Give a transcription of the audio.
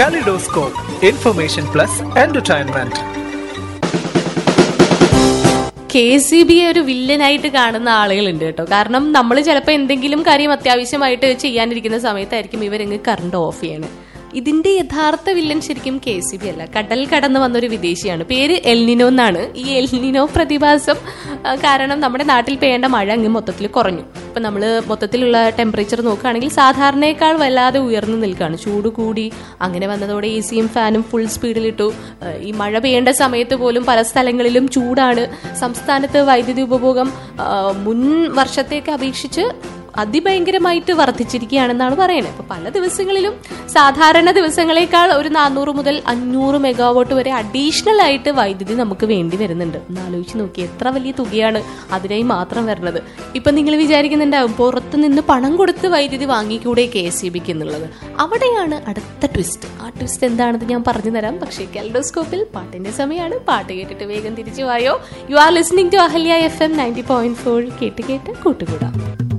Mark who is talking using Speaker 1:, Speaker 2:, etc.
Speaker 1: Kaleidoscope, information plus entertainment.
Speaker 2: K C B ഒരു വില്ലനായിട്ട് കാണുന്ന ആളുകളുണ്ട് കേട്ടോ കാരണം നമ്മൾ ചിലപ്പോൾ എന്തെങ്കിലും കാര്യം അത്യാവശ്യമായിട്ട് ചെയ്യാനിരിക്കുന്ന സമയത്തായിരിക്കും ഇവരങ്ങ് കറണ്ട് ഓഫ് ചെയ്യണത് ഇതിന്റെ യഥാർത്ഥ വില്ലൻ ശരിക്കും കെ സി ബി അല്ല കടൽ കടന്ന് വന്നൊരു വിദേശിയാണ് പേര് എൽനിനോ എന്നാണ് ഈ എൽനിനോ പ്രതിഭാസം ആ, കാരണം നമ്മുടെ നാട്ടിൽ പെയ്യേണ്ട മഴ അങ്ങ് മൊത്തത്തിൽ കുറഞ്ഞു ഇപ്പൊ നമ്മൾ മൊത്തത്തിലുള്ള ടെമ്പറേച്ചർ നോക്കുകയാണെങ്കിൽ സാധാരണയേക്കാൾ വല്ലാതെ ഉയർന്നു നിൽക്കുകയാണ് ചൂട് കൂടി അങ്ങനെ വന്നതോടെ എ സിയും ഫാനും ഫുൾ സ്പീഡിലിട്ടു ആ, ഈ മഴ പെയ്യേണ്ട സമയത്ത് പോലും പല സ്ഥലങ്ങളിലും ചൂടാണ് സംസ്ഥാനത്ത് വൈദ്യുതി ഉപഭോഗം ആ, മുൻ വർഷത്തേക്ക് അപേക്ഷിച്ച് അതിഭയങ്കരമായിട്ട് വർദ്ധിച്ചിരിക്കുകയാണെന്നാണ് പറയുന്നത് അപ്പൊ പല ദിവസങ്ങളിലും സാധാരണ ദിവസങ്ങളെക്കാൾ ഒരു നാനൂറ് മുതൽ അഞ്ഞൂറ് മെഗാവാട്ട് വരെ അഡീഷണൽ ആയിട്ട് വൈദ്യുതി നമുക്ക് വേണ്ടി വരുന്നുണ്ട് ഒന്ന് ആലോചിച്ച് നോക്കി എത്ര വലിയ തുകയാണ് അതിനായി മാത്രം വരുന്നത് ഇപ്പൊ നിങ്ങൾ വിചാരിക്കുന്നുണ്ടാവും പുറത്ത് നിന്ന് പണം കൊടുത്ത് വൈദ്യുതി വാങ്ങിക്കൂടെ കെ എസ് ഇ ബിക്ക് എന്നുള്ളത് അവിടെയാണ് അടുത്ത ട്വിസ്റ്റ് ആ ട്വിസ്റ്റ് എന്താണെന്ന് ഞാൻ പറഞ്ഞു തരാം പക്ഷേ കെൽഡോസ്കോപ്പിൽ പാട്ടിന്റെ സമയമാണ് പാട്ട് കേട്ടിട്ട് വേഗം തിരിച്ചു വായോ you are listening to Ahalya F M ninety point four കേട്ട് കേട്ട് കൂട്ടുകൂടാം